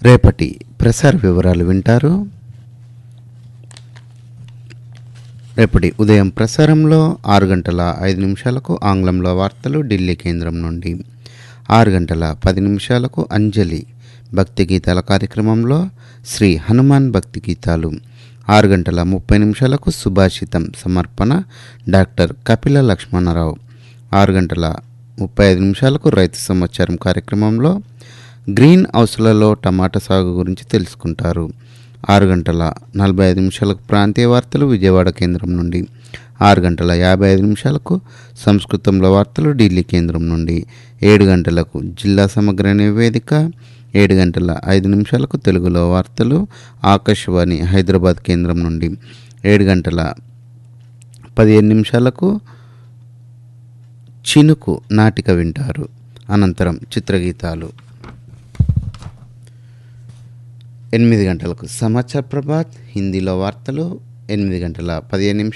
రేపటి ప్రసార వివరాలు వింటారు రేపటి ఉదయం ప్రసారంలో ఆరు గంటల ఐదు నిమిషాలకు ఆంగ్లంలో వార్తలు ఢిల్లీ కేంద్రం నుండి ఆరు గంటల పది నిమిషాలకు అంజలి భక్తి గీతాల కార్యక్రమంలో శ్రీ హనుమాన్ భక్తి గీతాలు ఆరు గంటల ముప్పై నిమిషాలకు సుభాషితం సమర్పణ డాక్టర్ కపిల లక్ష్మణరావు ఆరు గంటల ముప్పై ఐదు నిమిషాలకు రైతు సమాచారం కార్యక్రమంలో గ్రీన్ హౌస్లలో టమాటా సాగు గురించి తెలుసుకుంటారు ఆరు గంటల నలభై ఐదు నిమిషాలకు ప్రాంతీయ వార్తలు విజయవాడ కేంద్రం నుండి ఆరు గంటల యాభై ఐదు నిమిషాలకు సంస్కృతంలో వార్తలు ఢిల్లీ కేంద్రం నుండి ఏడు గంటలకు జిల్లా సమగ్ర నివేదిక ఏడు గంటల ఐదు నిమిషాలకు తెలుగులో వార్తలు ఆకాశవాణి హైదరాబాద్ కేంద్రం నుండి ఏడు గంటల పదిహేను నిమిషాలకు చినుకు నాటిక వింటారు అనంతరం చిత్రగీతాలు ఎనిమిది గంటలకు సమాచార్ ప్రభాత్ హిందీలో వార్తలు ఎనిమిది గంటల పదిహేను నిమిషాలు